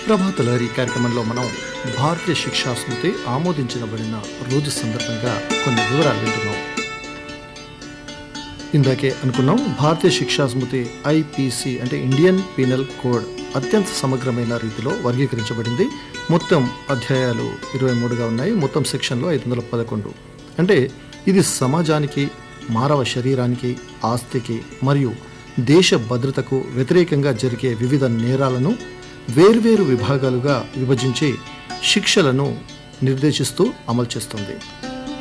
ప్రభాత లహరి కార్యక్రమంలో మనం భారతీయ శిక్షా స్మృతి ఆమోదించబడిన రోజు సందర్భంగా కొన్ని వివరాలు వింటున్నాం ఇందాకే అనుకున్నాం భారతీయ శిక్షా స్మృతి ఐపీసీ అంటే ఇండియన్ పీనల్ కోడ్ అత్యంత సమగ్రమైన రీతిలో వర్గీకరించబడింది మొత్తం అధ్యాయాలు ఇరవై మూడుగా ఉన్నాయి మొత్తం సెక్షన్లో ఐదు వందల పదకొండు అంటే ఇది సమాజానికి మానవ శరీరానికి ఆస్తికి మరియు దేశ భద్రతకు వ్యతిరేకంగా జరిగే వివిధ నేరాలను వేర్వేరు విభాగాలుగా విభజించి శిక్షలను నిర్దేశిస్తూ అమలు చేస్తుంది